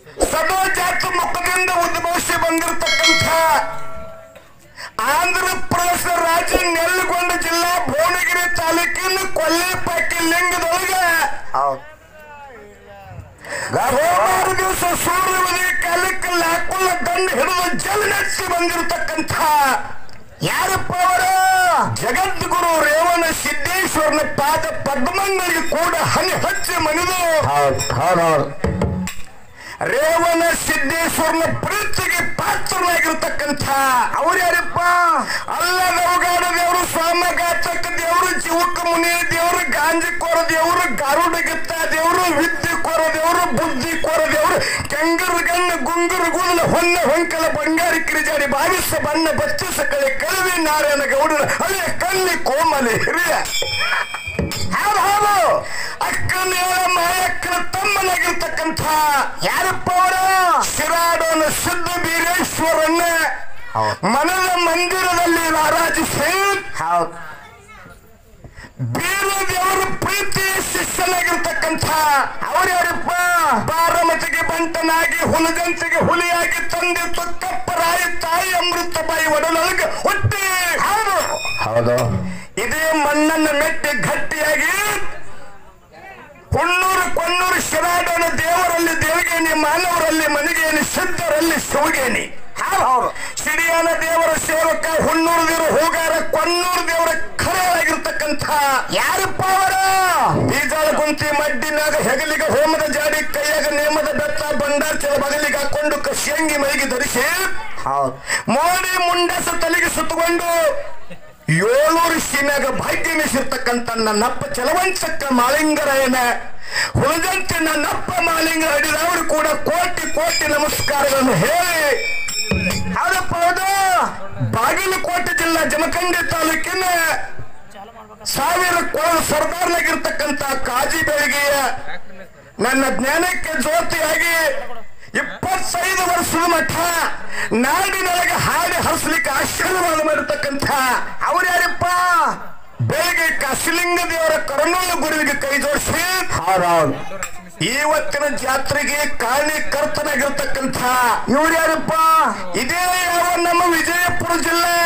ಸದಾ ಜಾತಿ ಮುಖದಿಂದ ಉದ್ಭವಿಸಿ ಬಂದಿರತಕ್ಕಂಥ ಆಂಧ್ರ ಪ್ರದೇಶ ರಾಜ್ಯ ನೆಲ್ಲಗೊಂಡ ಜಿಲ್ಲಾ ಭುವನಗಿರಿ ತಾಲೂಕಿನ ಕೊಲ್ಲಿಪಕ್ಕಿ ಲಿಂಗದೊಳಗೆ ಹೌದು ಸೋಮವಾರ ದಿವಸ ಸೂರ್ಯ ಉದಯ ಕಾಲಕ್ಕೆ ಲಾಕುಲ್ಲ ದಂಡ ಹಿಡಿದು ಜಲ್ ನಡೆಸಿ ಬಂದಿರತಕ್ಕಂಥ ಯಾರಪ್ಪ ಅವರು ಜಗದ್ಗುರು ರೇವಣ ಸಿದ್ದೇಶ್ವರನ ಪಾದ ಪದ್ಮಂಗಳಿಗೆ ಕೂಡ ಹನಿ ಹಚ್ಚಿ ಮನಿದು ಹೌದು ಹೌದು ಹೌದು ರೇವಣ ಸಿದ್ದೇಶ್ವರನ ಪ್ರೀತಿಗೆ ಪಾತ್ರನಾಗಿರ್ತಕ್ಕಂಥ ಅವ್ರು ಯಾರಪ್ಪ ಅಲ್ಲ ನವಗಾಡ ದೇವರು ಸ್ವಾಮಘಾತಕ ದೇವರು ಜೀವಕ ಮುನಿ ದೇವರು ಗಾಂಜಿಕೋರ ದೇವರು ಗಾರುಡಗಿತ್ತ ದೇವರು ವಿದ್ಯೆ ಕೋರ ದೇವರು ಬುದ್ಧಿ ಕೋರ ದೇವರು ಕೆಂಗರು ಗಣ್ಣ ಗುಂಗುರು ಕೂದಲ ಹೊನ್ನ ಹೊಂಕಲ ಬಂಗಾರಿ ಕಿರಿಜಾಡಿ ಭಾವಿಸ ಬಣ್ಣ ಬಚ್ಚಿಸ ಕಳೆ ಕಳವಿ ನಾರಾಯಣ ಗೌಡರ ಹಳೆಯ ಕಳ್ಳಿ ಕೋಮಲಿ ಹಿರಿಯ ಹೌದು ಹೌದು ಅಕ್ಕನ ಮಾಯಕ್ಕನ ತಮ್ಮನಾಗಿರ್ತಕ್ಕಂಥ ಯಾರಪ್ಪ ಅವರು ಶಿರಾಡೋನ ಸಿದ್ಧ ಬೀರೇಶ್ವರನ್ನ ಹೌದು ಮನದ ಮಂದಿರದಲ್ಲಿ ರಾರಾಜಿಸಿ ಹೌದು ಬೀರ ದೇವರ ಪ್ರೀತಿ ಶಿಷ್ಯನಾಗಿರ್ತಕ್ಕಂಥ ಅವ್ರು ಯಾರಪ್ಪ ಬಾರಮತಿಗೆ ಬಂಟನಾಗಿ ಹುಲಗಂತಿಗೆ ಹುಲಿಯಾಗಿ ತಂದೆ ತುಕ್ಕಪ್ಪರಾಯಿ ತಾಯಿ ಅಮೃತಬಾಯಿ ಒಡಲೊಳಗೆ ಹುಟ್ಟಿ ಹೌದು ಹೌದು ಇದೇ ಮಣ್ಣನ್ನು ಮೆಟ್ಟಿ ಗಟ್ಟಿಯಾಗಿ ಹುಣ್ಣೂರು ಕೊಣ್ಣೂರು ಶಿರಾಡೋನ ದೇವರಲ್ಲಿ ದೇವಗೇನಿ ಮಾನವರಲ್ಲಿ ಮನಿಗೇನಿ ಸಿದ್ಧರಲ್ಲಿ ಶಿವಗೇನಿ ಹೌದು ಸಿಡಿಯಾನ ದೇವರ ಸೇವಕ ಹುಣ್ಣೂರು ದೇವರು ಹೋಗಾರ ಕೊಣ್ಣೂರು ದೇವರ ಖರೆಯಾಗಿರ್ತಕ್ಕಂಥ ಯಾರಪ್ಪ ಅವರು ಬೀಜಾಳ ಕುಂತಿ ಮಡ್ಡಿನಾಗ ಹೆಗಲಿಗೆ ಹೋಮದ ಜಾಡಿ ಕೈಯಾಗ ನೇಮದ ಬೆತ್ತ ಬಂಡಾರ್ ಚಲ ಬಗಲಿಗೆ ಹಾಕೊಂಡು ಕಶಿಯಂಗಿ ಮೈಗೆ ಧರಿಸಿ ಹೌದು ಮೋಡಿ ಮುಂಡಸ ತಲೆಗೆ ಸುತ್ತಕೊಂಡು ಏಳೂರು ಸೀಮ್ಯಾಗ ಭಾಗ್ಯ ಮೆಸಿರ್ತಕ್ಕಂಥ ನನ್ನಪ್ಪ ಚಲವಂಚಕ್ಕ ಮಾಳಿಂಗರಾಯನ ಉಳಿದಂತೆ ನನ್ನಪ್ಪ ಮಾಲಿಂಗ ಹಿಡಿದವರು ಕೂಡ ಕೋಟಿ ಕೋಟಿ ನಮಸ್ಕಾರಗಳನ್ನು ಹೇಳಿ ಹೌದಪ್ಪ ಹೌದು ಬಾಗಲಕೋಟೆ ಜಿಲ್ಲಾ ಜಮಖಂಡಿ ತಾಲೂಕಿನ ಸಾವಿರ ಕೊಳದ ಸರ್ದಾರ್ನಾಗಿರ್ತಕ್ಕಂಥ ಕಾಜಿ ಬೆಳಗಿಯ ನನ್ನ ಜ್ಞಾನಕ್ಕೆ ಜ್ಯೋತಿಯಾಗಿ ಇಪ್ಪತ್ತೈದು ವರ್ಷದ ಮಠ ನಾಡಿನೊಳಗೆ ಹಾಡಿ ಹರಿಸ್ಲಿಕ್ಕೆ ಆಶೀರ್ವಾದ ಮಾಡಿರ್ತಕ್ಕಂಥ ಅವ್ರು ಯಾರಪ್ಪ ಬೆಳಗ್ಗೆ ಕಸಲಿಂಗ ದೇವರ ಕರುಣಾಳ ಗುರುವಿಗೆ ಕೈ ಜೋಡಿಸಿ ಹೌದು ಹೌದು ಇವತ್ತಿನ ಜಾತ್ರೆಗೆ ಕಾರಣೀಕರ್ತನಾಗಿರ್ತಕ್ಕಂಥ ಇವ್ರು ಯಾರಪ್ಪ ಇದೇ ಯಾವ ನಮ್ಮ ವಿಜಯಪುರ ಜಿಲ್ಲೆ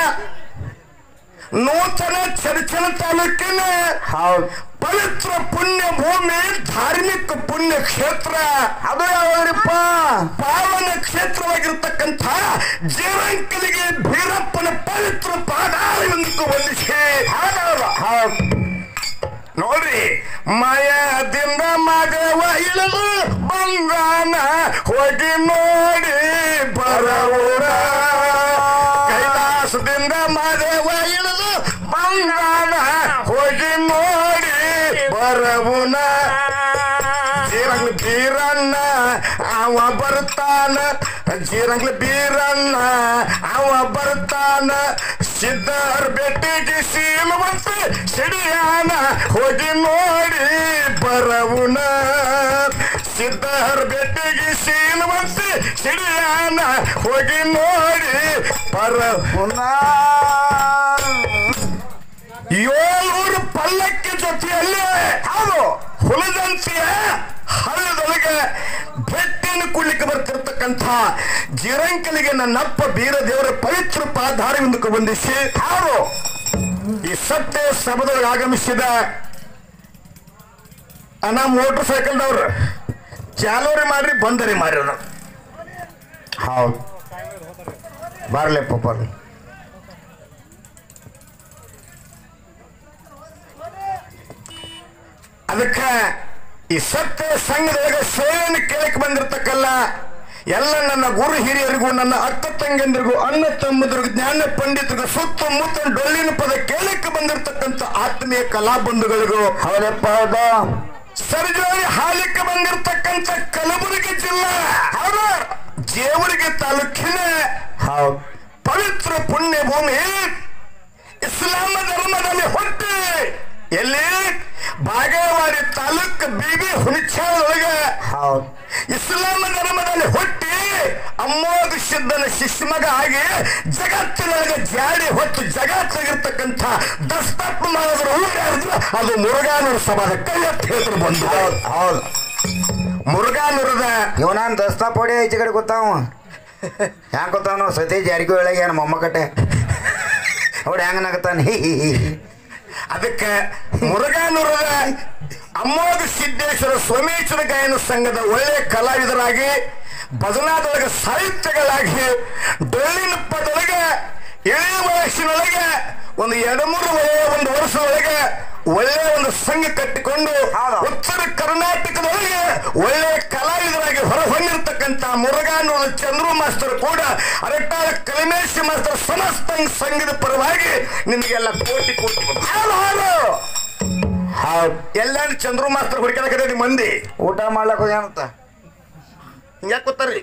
ನೂತನ ಚರ್ಚನ ತಾಲೂಕಿನ ಹೌದು ಪವಿತ್ರ ಪುಣ್ಯ ಭೂಮಿ ಧಾರ್ಮಿಕ ಪುಣ್ಯ ಕ್ಷೇತ್ರ ಅದು ಯಾವ್ರಪ್ಪ ಪಾವನ ಕ್ಷೇತ್ರವಾಗಿರ್ತಕ್ಕಂಥ ಜೀವಂಕಲಿಗೆ ಭೀರಪ್ಪನ ಪವಿತ್ರ ಪಾದಾರವೆಂದು ವಂದಿಸಿ ಹೌದು ಹೌದು ನೋಡ್ರಿ ಮಾಯದಿಂದ ಮಗವ ಇಳಿದು ಬಂಗಾನ ಹೋಗಿ ನೋಡಿ ಬರವೂರ ಕೈಲಾಸದಿಂದ ಮಗವ ಇಳಿದು ಬಂಗಾನ ಹೋಗಿ ನೋಡಿ ಬರವುನ ಜೀರಂಗ್ಲ ಬೀರಣ್ಣ ಅವ ಬರ್ತಾನ ಜೀರಂಗ್ಲ ಬೀರಣ್ಣ ಅವ ಬರ್ತಾನ ಸಿದ್ಧರ್ ಬೆಟ್ಟಿಗೆ ಸೀಲವಂತ ಸಿಡಿಯಾನ ಹೋಗಿ ನೋಡಿ ಬರವುನ ಸಿದ್ಧರ್ ಬೆಟ್ಟಿಗೆ ಸೀಲವಂತ ಸಿಡಿಯಾನ ಹೋಗಿ ನೋಡಿ ಬರವುನ ಏಳ್ನೂರು ಪಲ್ಲಕ್ಕಿ ಜೊತೆಯಲ್ಲಿ ಹೌದು ಹುಲದಂತೆಯ ಹಳ್ಳದೊಳಗೆ ಬೆಟ್ಟಿನ ಕುಳ್ಳಿಕ್ಕೆ ಬರ್ತಿರ್ತಕ್ಕಂಥ ಜಿರಂಕಲಿಗೆ ನನ್ನಪ್ಪ ಬೀರ ದೇವರ ಪವಿತ್ರ ಪಾದಾರವೆಂದು ಬಂದಿಸಿ ಹೌದು ಈ ಸತ್ಯ ಸಭದೊಳಗೆ ಆಗಮಿಸಿದ ಅಣ್ಣ ಮೋಟರ್ ಸೈಕಲ್ದವ್ರು ಚಾಲೋರಿ ಮಾಡ್ರಿ ಬಂದರಿ ಮಾಡ್ರಿ ಅವ್ರು. ಹೌದು ಬರ್ಲಿಪ್ಪ ಬರ್ಲಿ ಅದಕ್ಕ ಈ ಸತ್ಯ ಸಂಘದೊಳಗೆ ಸೇವೆಯನ್ನು ಕೇಳಕ್ ಬಂದಿರ್ತಕ್ಕಲ್ಲ ಎಲ್ಲ ನನ್ನ ಗುರು ಹಿರಿಯರಿಗೂ ನನ್ನ ಅಕ್ಕ ತಂಗಿಯಂದಿರಿಗೂ ಅಣ್ಣ ತಮ್ಮದ್ರಿಗೂ ಜ್ಞಾನ ಪಂಡಿತರಿಗೂ ಸುತ್ತಮುತ್ತ ಡೊಳ್ಳಿನ ಪದ ಕೇಳಕ್ಕೆ ಬಂದಿರತಕ್ಕಂಥ ಆತ್ಮೀಯ ಕಲಾ ಬಂಧುಗಳಿಗೂ ಹೌದಪ್ಪ ಹೌದು ಸರ್ಜರಿ ಹಾಲಿಕ್ಕೆ ಬಂದಿರತಕ್ಕಂಥ ಕಲಬುರಗಿ ಜಿಲ್ಲಾ ಹೌದು ಜೇವರಿಗೆ ತಾಲೂಕಿನ ಹೌದು ಪವಿತ್ರ ಪುಣ್ಯ ಭೂಮಿ ಇಸ್ಲಾಮ ಧರ್ಮದಲ್ಲಿ ಹುಟ್ಟಿ ಎಲ್ಲಿ ಬಾಗೇವಾಡಿ ತಾಲೂಕ್ ಬಿಬಿ ಹುಣಚಾಳೊಳಗೆ ಹೌದು ಇಸ್ಲಾಮ ಧರ್ಮದಲ್ಲಿ ಹುಟ್ಟಿ ಅಮ್ಮೋಗ ಸಿದ್ಧನ ಶಿಷ್ಮಗ ಆಗಿ ಜಗತ್ತಿನೊಳಗೆ ಜಾಡಿ ಹೊತ್ತು ಜಗತ್ತಾಗಿರ್ತಕ್ಕಂಥ ದಸ್ತಪ್ಪ ಮಾಡಿದ್ರು ಊರು ಯಾರಿದ್ರು ಅದು ಮುರುಘಾನೂರು ಸಭಾದ ಕೈ ಎತ್ತಿ ಹೇಳ್ತಾರೆ ಬಂದು ಹೌದು ಹೌದು ಮುರುಘಾ ನುರದ ಇವನಾನ್ ದಸ್ತಾ ಪೋಡಿ ಈಚೆ ಕಡೆ ಕೂತಾವ ಹ್ಯಾಂಗ ಕೂತಾವನು ಸತೀಶ್ ಜಾರಕಿಹೊಳಿ ಏನು ಮೊಮ್ಮಕಟ್ಟೆ ಅವ್ರು ಹೆಂಗ ನಗತಾನ ಹಿ ಹಿ ಹಿ ಅದಕ್ಕೆ ಮುರುಘಾ ನುರದ ಅಮ್ಮೋಗ ಸಿದ್ದೇಶ್ವರ ಸೋಮೇಶ್ವರ ಗಾಯನ ಸಂಘದ ಒಳ್ಳೆ ಕಲಾವಿದರಾಗಿ ಭಜನಾದೊಳಗೆ ಸಾಹಿತ್ಯಗಳಾಗಿ ಡೊಳ್ಳಿನ ಪದೊಳಗೆ ಎಳೆಯ ವಯಸ್ಸಿನೊಳಗೆ ಒಂದು ಎರಡು ಮೂರು ವಯ ಒಂದು ವರ್ಷದೊಳಗೆ ಒಳ್ಳೆ ಒಂದು ಸಂಘ ಕಟ್ಟಿಕೊಂಡು ಹೌದು. ಉತ್ತರ ಕರ್ನಾಟಕದೊಳಗೆ ಒಳ್ಳೆ ಕಲಾವಿದರಾಗಿ ಹೊರಹೊಮ್ಮಿರ್ತಕ್ಕಂಥ ಮುರುಘಾನೂರ ಚಂದ್ರು ಮಾಸ್ತರ್ ಕೂಡ ಅರಟಾಳ ಕಲಿಮೇಶಿ ಮಾಸ್ತರ್ ಸಮಸ್ತ ಸಂಘದ ಪರವಾಗಿ ನಿಮಗೆಲ್ಲ ಕೋಟಿ ಕೋಟಿ ಹೌದು ಹೌದು ಹೌದು ಎಲ್ಲಾರು ಚಂದ್ರು ಮಾಸ್ತರ್ ಹುಡುಕಿ ಮಂದಿ ಊಟ ಮಾಡ್ಲಕ್ಕ ಹೋಗ್ಯಾನಂತ ಹಿಂಗ್ಯಾಕ್ ಕೂತಾರ್ರಿ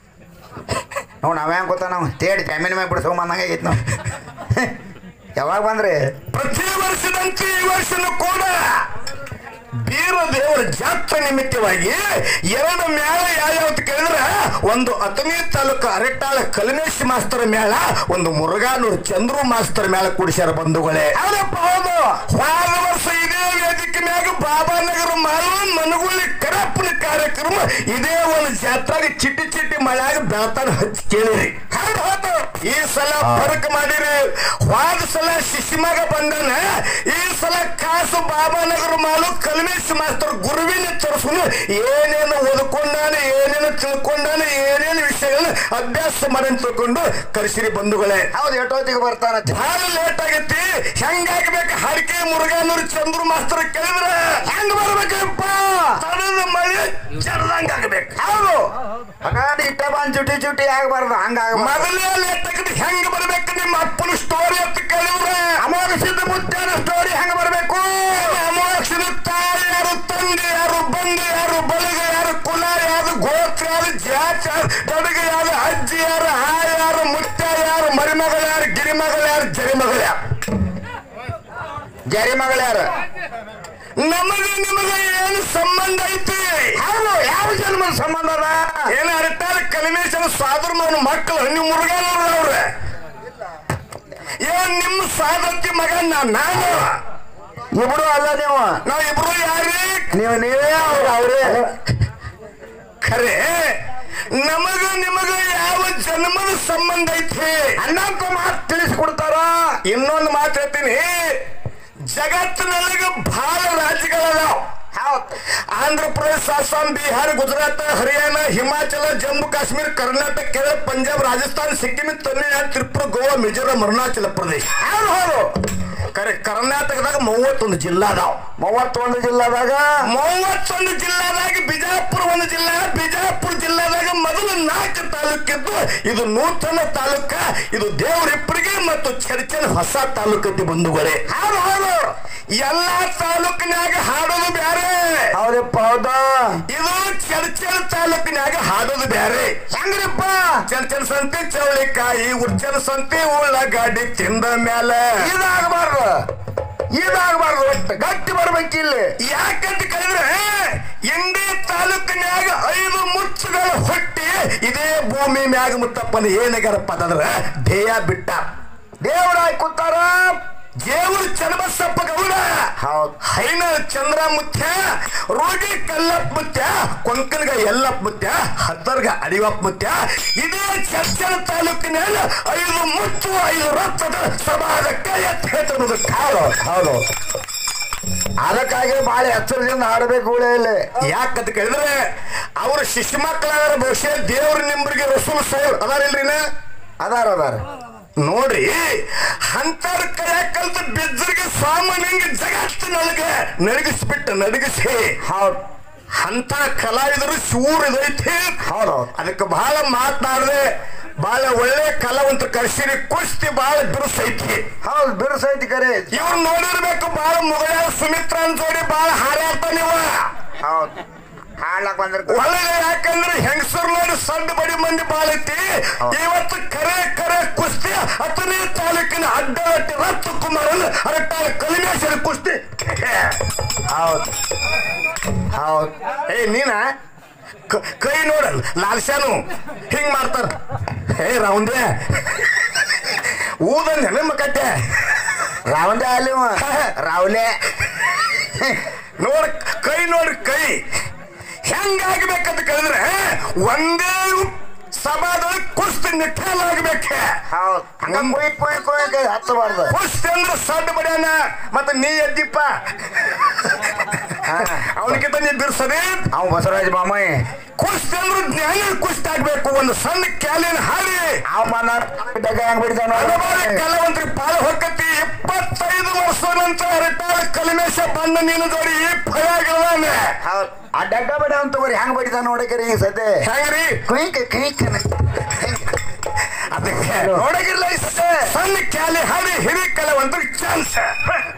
ನಾವು ನಾವ್ ಹೆಂಗ್ ಕೂತಾನ ನಾವು ತೇಡಿ ಜಮೀನ್ ಮ್ಯಾಗ ಬಿಡಿಸ್ಕೊಂಬಂದಂಗೆ ಆಗೈತಿ ನಾವು ಯಾವಾಗ ಬಂದ್ರಿ ಪ್ರತಿ ವರ್ಷದಂತೆ ಈ ವರ್ಷನೂ ಕೂಡ ಬೀರ ದೇವರ ಜಾತ್ರೆ ನಿಮಿತ್ತವಾಗಿ ಎರಡು ಮೇಳ ಯಾವ್ಯಾವ ಕೇಳಿದ್ರೆ ಒಂದು ಅತನಿ ತಾಲೂಕು ಅರೆಟ್ಟಾಳ ಕಲಿಮೇಶ್ ಮಾಸ್ತರ್ ಮೇಳ ಒಂದು ಮುರುಘಾನೂರು ಚಂದ್ರು ಮಾಸ್ತರ್ ಮೇಳ ಕೂಡಿಸ್ಯಾರ ಬಂಧುಗಳೇ ಹೌದಪ್ಪ ಹೌದು ಹೋದ ವರ್ಷ ಇದೇ ವೇದಿಕೆ ಮ್ಯಾಗ ಬಾಬಾನಗರ ಮಾಲು ಮನಗುಳಿ ಕರಪ್ಪನ ಕಾರ್ಯಕ್ರಮ ಇದೇ ಒಂದು ಜಾತ್ರೆಗೆ ಚಿಟ್ಟಿ ಚಿಟ್ಟಿ ಮಳೆಯಾಗ ಬೆಳತಾನ ಹಚ್ಚಿ ಕೇಳಿರಿ ಹೌದು ಹೌದು ಈ ಸಲ ಫರಕ್ ಮಾಡಿರಿ ಹೋದ ಸಲ ಶಿಶಿಮಗ ಬಂದನ ಈ ಸಲ ಕಾಸು ಬಾಬಾನಗರ ಮಾಲು ಕಲ್ಮೇಶ್ ಮಾಸ್ತರ್ ಗುರುವಿನ ತೋರಿಸ್ಕೊಂಡು ಏನೇನು ಓದ್ಕೊಂಡಾನ ಏನೇನು ತಿಳ್ಕೊಂಡಾನ ಏನೇನು ವಿಷಯಗಳನ್ನ ಅಭ್ಯಾಸ ಮಾಡಿ ತಿಳ್ಕೊಂಡು ಕರೆಸಿರಿ ಬಂಧುಗಳೇ ಹೌದು ಎಷ್ಟೊತ್ತಿಗೆ ಬರ್ತಾನ ಬಹಳ ಲೇಟ್ ಆಗೈತಿ ಹೆಂಗಾಗ್ಬೇಕು ಹರಕೆ ಮುರುಘಾನೂರು ಚಂದ್ರು ಮಾಸ್ತರ್ ಕೇಳಿದ್ರ ಹೆಂಗ್ ಬರ್ಬೇಕಪ್ಪ ತಡದ ಮಳೆ ಜರ್ದಂಗ್ ಆಗ್ಬೇಕು ಹೌದು ಹಾಗಾದ್ರೆ ಇಟ್ಟ ಬಂದ್ ಚುಟಿ ಚುಟಿ ಆಗ್ಬಾರ್ದು ಹಂಗಾಗ ಮೊದಲೇ ಲೇಟ್ ಆಗೈತಿ ಹೆಂಗ್ ಬರ್ಬೇಕು ನಿಮ್ಮ ಅಪ್ಪನ ಸ್ಟೋರಿ ಅಂತ ಕೇಳಿದ್ರ ಅಮೋಘ ಸಿದ್ಧ ಮುತ್ಯಾನ ಸ್ಟೋರಿ ಹೆಂಗ್ ಬರ್ಬೇಕು ಅಮೋಘ ತಾಯಿ ಯಾರು ತಂದೆ ಯಾರು ಬಂಧು ಯಾರು ಬಳಿಗ ಯಾರು ಕುಲ ಯಾರು ಗೋತ್ರ ಯಾರು ಜಾತಿ ಯಾರು ಗಡುಗ ಯಾರು ಅಜ್ಜಿ ಯಾರು ಆ ಯಾರು ಮುತ್ಯ ಯಾರು ಮರಿಮಗಳು ಯಾರು ಗಿರಿಮಗಳು ಯಾರು ಜರಿಮಗಳು ಯಾರು ಜರಿ ಮಗಳ ಯಾರು ನಮಗೆ ನಿಮಗೆ ಏನು ಸಂಬಂಧ ಐತಿ ಹೌದು ಯಾವ ಜನ್ಮದ ಸಂಬಂಧ ಅದ ಏನು ಅರಟಾರ ಕಲಿಮೇಶನ ಸಾದ್ರ ಮಗನ ಮಕ್ಕಳು ನೀವು ಮುರುಘಾನವ್ರು ಅವ್ರೆ ಏನ್ ನಿಮ್ಮ ಸಾದತ್ತಿ ಮಗ ನಾ- ನಾನು ಇಬ್ರು ಅಲ್ಲ ನೀವು ನಾವ್ ಇಬ್ರು ಯಾರಿ ನೀವು ನೀವೇ ಅವ್ರು ಅವ್ರೇ ಖರೆ ನಮಗ ನಿಮಗ ಯಾವ ಜನ್ಮದ ಸಂಬಂಧ ಐತಿ ಅನ್ನಂತ ಮಾತು ತಿಳಿಸ್ಕೊಡ್ತಾರ ಇನ್ನೊಂದು ಮಾತು ಹೇಳ್ತೀನಿ ಜಗತ್ತಿನೊಳಗ ಬಹಳ ರಾಜ್ಯಗಳದಾವ ಹೌದು ಆಂಧ್ರ ಪ್ರದೇಶ ಅಸ್ಸಾಂ ಬಿಹಾರ ಗುಜರಾತ್ ಹರಿಯಾಣ ಹಿಮಾಚಲ ಜಮ್ಮು ಕಾಶ್ಮೀರ ಕರ್ನಾಟಕ ಕೇರಳ ಪಂಜಾಬ್ ರಾಜಸ್ಥಾನ ಸಿಕ್ಕಿಂ ತಮಿಳುನಾಡು ತ್ರಿಪುರ ಗೋವಾ ಮಿಜೋರಾಂ ಅರುಣಾಚಲ ಪ್ರದೇಶ ಹೌದು ಹೌದು ಕರೆ ಕರ್ನಾಟಕದಾಗ ಮೂವತ್ತೊಂದು ಜಿಲ್ಲಾ ಅದಾವ ಮೂವತ್ತೊಂದು ಜಿಲ್ಲಾದಾಗ ಮೂವತ್ತೊಂದು ಜಿಲ್ಲಾದಾಗ ಬಿಜಾಪುರ ಒಂದು ಜಿಲ್ಲಾ ಬಿಜಾಪುರ ಜಿಲ್ಲಾದಾಗ ಮೊದಲು ನಾಲ್ಕು ತಾಲೂಕಿದ್ದು ಇದು ನೂತನ ತಾಲೂಕ ಇದು ದೇವರಿಪ್ಪರಿಗೆ ಮತ್ತು ಚರ್ಚನ ಹೊಸ ತಾಲೂಕತಿ ಬಂಧುಗಳೇ ಹೌದು ಹೌದು ಎಲ್ಲಾ ತಾಲೂಕಿನಾಗ ಹಾಡೋದು ಬ್ಯಾರೆ ಹೌದಪ್ಪ ಹೌದಾ ಇದು ಚರ್ಚನ ತಾಲೂಕಿನಾಗ ಹಾಡೋದು ಬ್ಯಾರೆ ಹೆಂಗ್ರಿಪ್ಪ ಚರ್ಚನ ಸಂತೆ ಚೌಳಿಕಾಯಿ ಉರ್ಚನ ಸಂತೆ ಉಳ್ಳಾಗಡ್ಡಿ ತಿಂದ ಮ್ಯಾಲ ಇದಾಗಬಾರ್ದು ಇದಾಗಬಾರ್ದು ಒಟ್ಟು ಗಟ್ಟಿ ಬರ್ಬೇಕಿಲ್ಲ ಯಾಕಂತ ಕೇಳಿದ್ರೆ ಇಂಡಿ ತಾಲೂಕಿನ್ಯಾಗ ಐದು ಮುಚ್ಚುಗಳ ಹುಟ್ಟಿ ಇದೇ ಭೂಮಿ ಮ್ಯಾಗ ಮುತ್ತಪ್ಪನ ಏನಾಗ್ಯಾರಪ್ಪ ಅಂತಂದ್ರ ದೇಯ ಬಿಟ್ಟ ದೇವರಾಯ್ ಕೂತಾರ ದೇವರು ಚನ್ನಬಸಪ್ಪ ಗೌಡ ಹೌದು ಹೈನ ಚಂದ್ರ ಮುತ್ಯ ರೋಗಿ ಕಲ್ಲಪ್ಪ ಮುತ್ಯ ಕೊಂಕನ್ಗ ಎಲ್ಲಪ್ಪ ಮುತ್ಯ ಹತ್ತರ್ಗ ಅಡಿವಪ್ಪ ಮುತ್ಯ ಇದೇ ಚರ್ಚನ ತಾಲೂಕಿನಲ್ಲಿ ಐದು ಮುಚ್ಚು ಐದು ರಕ್ತದ ಸಮಾಜಕ್ಕೆ ಎತ್ತ ಹೇಳ್ತಿರೋದು ಕಾಲು ಹೌದು ಅದಕ್ಕಾಗಿ ಬಹಳ ಎಚ್ಚರದಿಂದ ಆಡಬೇಕು ಇಲ್ಲಿ ಯಾಕಂತ ಕೇಳಿದ್ರೆ ಅವ್ರ ಶಿಶು ಮಕ್ಕಳಾದ್ರ ಬಹುಶಃ ದೇವ್ರ ನಿಂಬರಿಗೆ ರಸೂಲ್ ಸೋಲ್ ಅದಾರಿಲ್ರಿನ ಅದಾರ ಅದಾರ ನೋಡ್ರಿ ಅಂತರ್ ಕೈ ಕಲ್ತ ಬಿದ್ದರಿಗೆ ಸಾಮಾನ್ಯಂಗೆ ಜಗತ್ತಿನೊಳಗೆ ನಡಗಿಸ್ಬಿಟ್ಟು ನಡಗಿಸಿ ಹೌದು ಅಂತ ಕಲಾವಿದರು ಶೂರ್ ಇದೈತಿ ಹೌದು ಅದಕ್ಕೆ ಬಹಳ ಮಾತನಾಡದೆ ಬಹಳ ಒಳ್ಳೆ ಕಲಾವಂತ ಕರ್ಸಿರಿ ಕುಸ್ತಿ ಬಹಳ ಬಿರುಸೈತಿ ಹೌದು ಬಿರುಸೈತಿ ಕರೆ ಇವ್ರು ನೋಡಿರ್ಬೇಕು ಬಹಳ ಮುಗಳ ಸುಮಿತ್ರಾ ಜೋಡಿ ಬಹಳ ಹಾರಾಟ ನೀವು ಹೌದು ಹಾಡ್ಲಕ್ ಬಂದಿರ್ತ ಒಳಗೆ ಯಾಕಂದ್ರೆ ಹೆಂಗಸರು ನೋಡಿ ಸಣ್ಣ ಬಡಿ ಮಂದಿ ಬಾಳೈತಿ ಇವತ್ತು ಕರೆ ಕರೆ ಕುಸ್ತಿ ಹತ್ತನೇ ತಾಲೂಕಿನ ಅಡ್ಡಗಟ್ಟಿ ರತ್ತು ಕುಮಾರನ್ ಅರಟಾಳ ಕಲಿಮೇಶ್ವರ ಕುಸ್ತಿ ಹೌದು ಹೌದು ಏ ನೀನ ಕ- ಕೈ ನೋಡ ಲಾಲ್ಶಾನು ಹಿಂಗ್ ಮಾಡ್ತಾರ ಏ ರೌಂದೇ ಊದಂದ ನಿಮ್ಮ ಕಟ್ಟೆ ರಾವಂದೆ ಅಲ್ಲಿ ರಾವ್ಲೆ ನೋಡ ಕೈ ನೋಡ್ರಿ ಕೈ ಹೆಂಗಾಗ್ಬೇಕಂತ ಕೇಳಿದ್ರೆ ಒಂದೇ ಸಭಾದೊಳಗೆ ಕುಸ್ತಿ ನಿಠಾಲ್ ಆಗ್ಬೇಕ ಹೌದು ಹಂಗ ಕುಯ್ ಕುಯ್ ಕುಯ್ ಹತ್ತಬಾರ್ದು ಕುಸ್ತಿ ಅಂದ್ರೆ ಸಡ್ಡ ಬಡ್ಯಾನ ಮತ್ತೆ ನೀ ಎದ್ದಿಪ್ಪ ಅವನಿಗಿಂತ ನೀ ಬಿರ್ಸದೆ ಅವ ಬಸವರಾಜ ಬಾಮಯ್ಯ ಕುಸ್ತಿ ಅಂದ್ರೆ ಜ್ಞಾನ ಕುಸ್ತಿ ಆಗ್ಬೇಕು ಒಂದು ಸಣ್ಣ ಕ್ಯಾಲಿನ ಹಾಡಿ ಅವ ಮನ ಡಗ ಹೆಂಗ್ ಬಿಡ್ತಾನ ಹಲವಾರು ಕಲಾವಂತರಿಗೆ ಪಾಲ ಹೊಕ್ಕತಿ ಇಪ್ಪತ್ತೈದು ವರ್ಷ ನಂತರ ರಿಟೈರ್ ಕಲಿಮೇಶ ಬಂದ ನೀನು ಜೋಡಿ ಭಯ ಆಗಿರಲಾನೆ ಹೌದು ಆ ಡಗ್ಗ ಬಿಡ ಅಂತ ತಗೋರಿ ಹೆಂಗ್ ಬಡಿತಾನ ನೋಡಕರಿ ಈ ಸದ್ಯ ಹೆಂಗ್ರಿ ಕುಯ್ಕ ಕುಯ್ಕ ಅದಕ್ಕೆ ನೋಡಗಿರ್ಲ ಈ ಸತೆ ಸಣ್ಣ ಕ್ಯಾಲಿ ಹಾಡಿ ಹಿರಿ ಕಲಾವಂತರಿಗೆ ಚಾನ್ಸ್